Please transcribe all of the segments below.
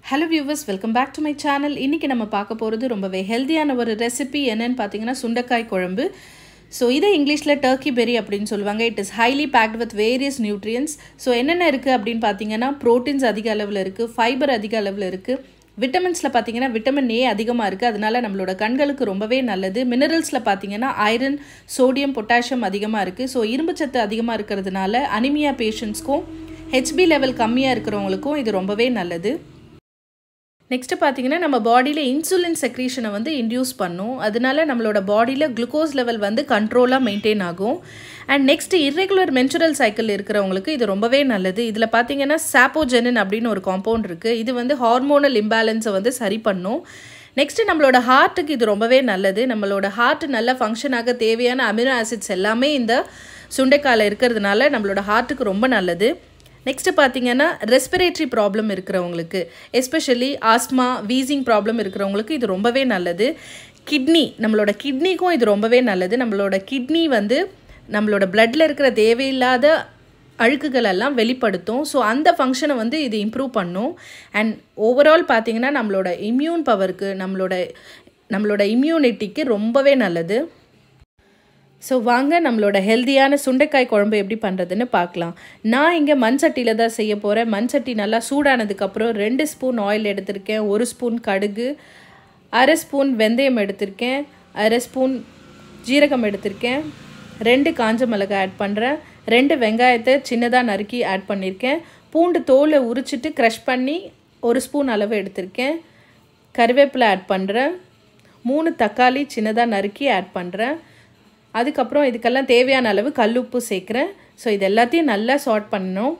hello viewers welcome back to my channel இன்றைக்கி நம்ம பார்க்க போகிறது ரொம்பவே ஹெல்த்தியான ஒரு ரெசிபி என்னன்னு பார்த்தீங்கன்னா சுண்டைக்காய் குழம்பு ஸோ இதை இங்கிலீஷில் டர்க்கி பெரி அப்படின்னு சொல்லுவாங்க it is highly packed with various nutrients so என்னென்ன இருக்குது அப்படின்னு பார்த்தீங்கன்னா ப்ரோட்டீன்ஸ் அதிக அளவில் இருக்குது ஃபைபர் அதிக அளவில் இருக்குது விட்டமின்ஸில் பார்த்தீங்கன்னா விட்டமின் ஏ அதிகமாக இருக்குது அதனால நம்மளோட கண்களுக்கு ரொம்பவே நல்லது மினரல்ஸில் பார்த்தீங்கன்னா ஐரன் சோடியம் பொட்டாசியம் அதிகமாக இருக்குது ஸோ இரும்புச்சத்து அதிகமாக இருக்கிறதுனால அனிமியா பேஷண்ட்ஸ்க்கும் ஹெச்பி லெவல் கம்மியாக இருக்கிறவங்களுக்கும் இது ரொம்பவே நல்லது நெக்ஸ்ட்டு பார்த்தீங்கன்னா நம்ம பாடியில் இன்சுலின் செக்ரீஷனை வந்து இன்டியூஸ் பண்ணும் அதனால நம்மளோட பாடியில் குளுக்கோஸ் லெவல் வந்து கண்ட்ரோலாக மெயின்டைன் ஆகும் and next irregular menstrual cycle இருக்கிறவங்களுக்கு இது ரொம்பவே நல்லது இதில் பார்த்தீங்கன்னா சாப்போஜெனின் அப்படின்னு ஒரு காம்பவுண்ட் இருக்குது இது வந்து ஹார்மோனல் இம்பேலன்ஸை வந்து சரி பண்ணும் நெக்ஸ்ட்டு நம்மளோட ஹார்ட்டுக்கு இது ரொம்பவே நல்லது நம்மளோட ஹார்ட் நல்லா ஃபங்க்ஷன் ஆக தேவையான அமினோ ஆசிட்ஸ் எல்லாமே இந்த சுண்டைக்காயில் இருக்கிறதுனால நம்மளோட ஹார்ட்டுக்கு ரொம்ப நல்லது நெக்ஸ்ட்டு பார்த்தீங்கன்னா ரெஸ்பிரேட்டரி ப்ராப்ளம் இருக்கிறவங்களுக்கு எஸ்பெஷலி ஆஸ்மா வீசிங் ப்ராப்ளம் இருக்கிறவங்களுக்கு இது ரொம்பவே நல்லது கிட்னி நம்மளோட கிட்னிக்கும் இது ரொம்பவே நல்லது நம்மளோட கிட்னி வந்து நம்மளோட பிளட்டில் இருக்கிற தேவையில்லாத அழுக்குகள் எல்லாம் வெளிப்படுத்தும் ஸோ அந்த ஃபங்க்ஷனை வந்து இது இம்ப்ரூவ் பண்ணும் அண்ட் ஓவரால் பார்த்தீங்கன்னா நம்மளோட இம்யூன் பவருக்கு நம்மளோட நம்மளோட இம்யூனிட்டிக்கு ரொம்பவே நல்லது ஸோ வாங்க நம்மளோட ஹெல்த்தியான சுண்டைக்காய் குழம்பு எப்படி பண்ணுறதுன்னு பார்க்கலாம் நான் இங்கே மண் சட்டியில் தான் செய்ய போகிறேன் மண் சட்டி நல்லா சூடானதுக்கப்புறம் ரெண்டு ஸ்பூன் ஆயில் எடுத்திருக்கேன் ஒரு ஸ்பூன் கடுகு அரை ஸ்பூன் வெந்தயம் எடுத்திருக்கேன் அரை ஸ்பூன் ஜீரகம் எடுத்திருக்கேன் ரெண்டு காஞ்ச மிளகாய் ஆட் பண்ணுறேன் ரெண்டு வெங்காயத்தை சின்னதாக நறுக்கி ஆட் பண்ணியிருக்கேன் பூண்டு தோலை உரிச்சிட்டு க்ரஷ் பண்ணி ஒரு ஸ்பூன் அளவு எடுத்திருக்கேன் கருவேப்பிலை ஆட் பண்ணுறேன் மூணு தக்காளி சின்னதாக நறுக்கி ஆட் பண்ணுறேன் அதுக்கப்புறம் இதுக்கெல்லாம் தேவையான அளவு கல்லுப்பு சேர்க்குறேன் ஸோ இது எல்லாத்தையும் நல்லா சார்ட் பண்ணணும்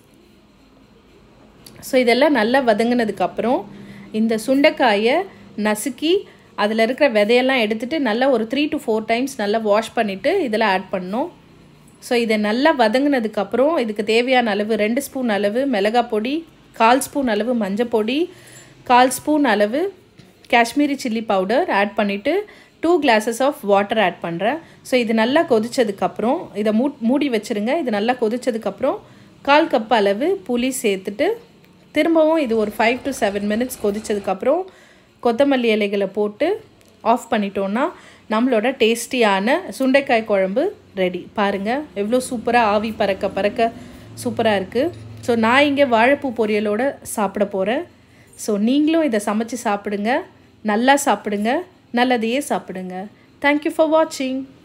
ஸோ இதெல்லாம் நல்லா வதங்கினதுக்கப்புறம் இந்த சுண்டைக்காயை நசுக்கி அதில் இருக்கிற விதையெல்லாம் எடுத்துகிட்டு நல்லா ஒரு த்ரீ டு ஃபோர் டைம்ஸ் நல்லா வாஷ் பண்ணிவிட்டு இதில் ஆட் பண்ணணும் ஸோ இதை நல்லா வதங்கினதுக்கப்புறம் இதுக்கு தேவையான அளவு ரெண்டு ஸ்பூன் அளவு மிளகாய் பொடி கால் ஸ்பூன் அளவு மஞ்சள் பொடி கால் ஸ்பூன் அளவு காஷ்மீரி சில்லி பவுடர் ஆட் பண்ணிவிட்டு two glasses of water add பண்ணுறேன் ஸோ இது நல்லா கொதிச்சதுக்கப்புறம் இதை மூ மூடி வச்சுருங்க இது நல்லா கொதிச்சதுக்கப்புறம் கால் கப் அளவு புளி சேர்த்துட்டு திரும்பவும் இது ஒரு ஃபைவ் டு செவன் மினிட்ஸ் கொதிச்சதுக்கப்புறம் கொத்தமல்லி இலைகளை போட்டு ஆஃப் பண்ணிட்டோன்னா நம்மளோட டேஸ்டியான சுண்டைக்காய் குழம்பு ரெடி பாருங்கள் எவ்வளோ சூப்பராக ஆவி பறக்க பறக்க சூப்பராக இருக்குது ஸோ நான் இங்கே வாழைப்பூ பொரியலோடு சாப்பிட போகிறேன் ஸோ நீங்களும் இதை சமைச்சு சாப்பிடுங்க நல்லா சாப்பிடுங்க நல்லதையே சாப்பிடுங்க தேங்க்யூ ஃபார் வாட்சிங்